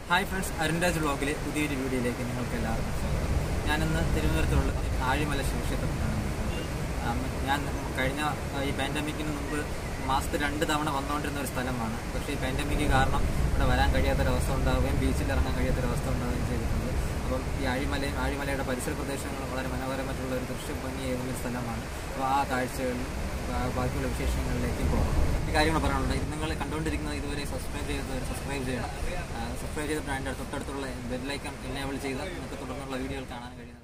hi friends Arunraj ബ്ലോഗിലെ പുതിയൊരു വീഡിയോയിലേക്ക് നിങ്ങൾക്ക് എല്ലാവർക്കും സ്വാഗതം ഞാനിന്ന് തിരുവനന്തപുരത്തുള്ള ആഴിമല ശിവക്ഷേത്രത്തിലാണ് നിൽക്കുന്നത് ആം, ഞാൻ കഴിഞ്ഞ ആ, ഈ പാൻഡമിക്കിന് മുമ്പ് മാസത്തിൽ രണ്ട് തവണ വന്നുകൊണ്ടിരുന്ന ഒരു സ്ഥലമാണ് പക്ഷേ ഈ പാൻഡമിക് കാരണം ഇവിടെ വരാൻ കഴിയാത്തൊരവസ്ഥ ഉണ്ടാവുകയും ബീച്ചിൽ ഇറങ്ങാൻ കഴിയാത്തൊരവസ്ഥ ഉണ്ടാവുകയും ചെയ്തിട്ടുണ്ട് അപ്പം ഈ ആഴിമലയും ആഴിമലയുടെ പരിസര പ്രദേശങ്ങളും വളരെ മനോഹരമായിട്ടുള്ള ഒരു ദൃശ്യ ഭംഗിയേകുന്ന ഒരു സ്ഥലമാണ് അപ്പോൾ ആ കാഴ്ചകളിലും ബാ- ബാക്കിയുള്ള വിശേഷങ്ങളിലേക്കും പോകാം ഈ കാര്യങ്ങൾ പറയാനുണ്ട് ഇത് നിങ്ങൾ കണ്ടുകൊണ്ടിരിക്കുന്നത് ഇതുവരെ സബ്സ്ക്രൈബ് ചെയ്തവർ സബ്സ്ക്രൈബ് ചെയ്യണം സബ്സ്ക്രൈബ് ചെയ്തിട്ട് അതിൻ്റെ തൊട്ടടുത്തുള്ള ബെല്ലൈക്കൺ എനേബിൾ ചെയ്ത് നിങ്ങൾക്ക് തുടർന്നുള്ള വീഡിയോകൾ കാണാൻ കഴിയുന്നത്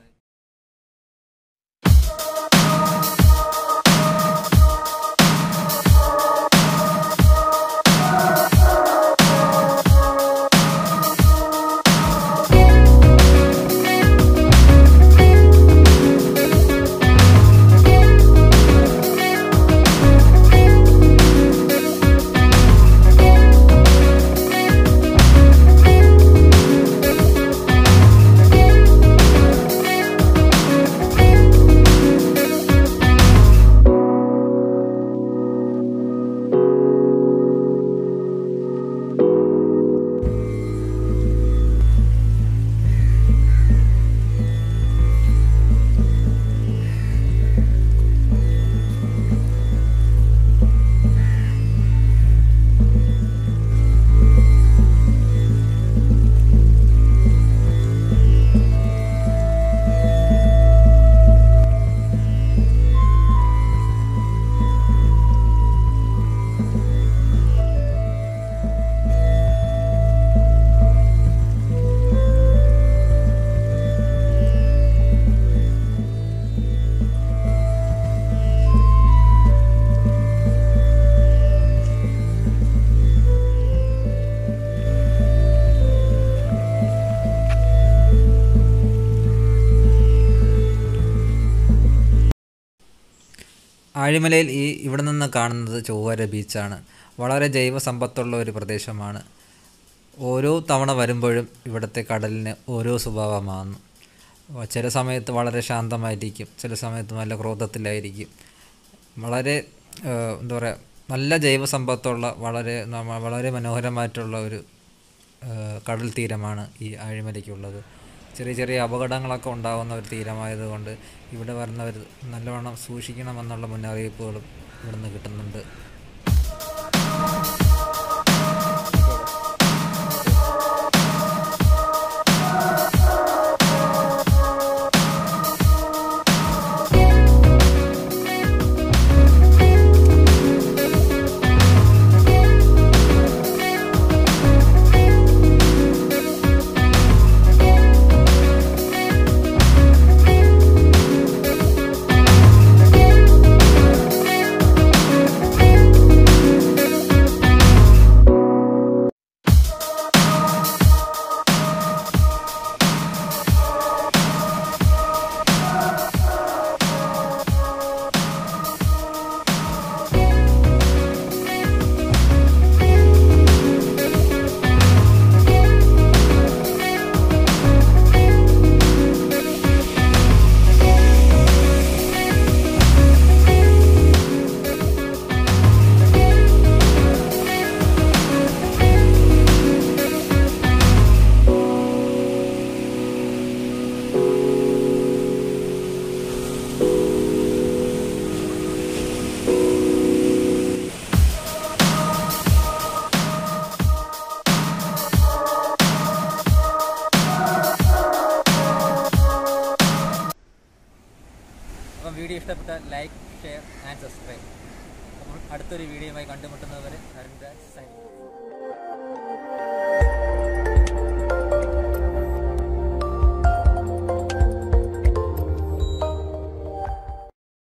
ആഴിമലയിൽ ഈ ഇവിടെ നിന്ന് കാണുന്നത് ചൊവ്വര ബീച്ചാണ് വളരെ ജൈവ സമ്പത്തുള്ള ഒരു പ്രദേശമാണ് ഓരോ തവണ വരുമ്പോഴും ഇവിടുത്തെ കടലിന് ഓരോ സ്വഭാവമാണ് ചില സമയത്ത് വളരെ ശാന്തമായിരിക്കും ചില സമയത്ത് നല്ല ക്രോധത്തിലായിരിക്കും വളരെ ഏഹ്, എന്താ പറയുക നല്ല ജൈവ സമ്പത്തുള്ള വളരെ നമ്മ- വളരെ മനോഹരമായിട്ടുള്ള ഒരു ഏഹ്, കടൽ തീരമാണ് ഈ ആഴിമലയ്ക്കുള്ളത് ചെറിയ ചെറിയ അപകടങ്ങളൊക്കെ ഉണ്ടാകുന്ന ഒരു തീരമായതുകൊണ്ട് ഇവിടെ വരുന്നവർ നല്ലവണ്ണം സൂക്ഷിക്കണമെന്നുള്ള മുന്നറിയിപ്പുകളും ഇവിടുന്ന് കിട്ടുന്നുണ്ട് അപ്പം വീഡിയോ ഇഷ്ടപ്പെട്ടാൽ ലൈക്ക് ഷെയർ ആൻഡ് സബ്സ്ക്രൈബ് അപ്പോൾ അടുത്തൊരു വീഡിയോയുമായി കണ്ടുമുട്ടുന്നതുവരെ അരുൺ രാജ് സൈനിങ്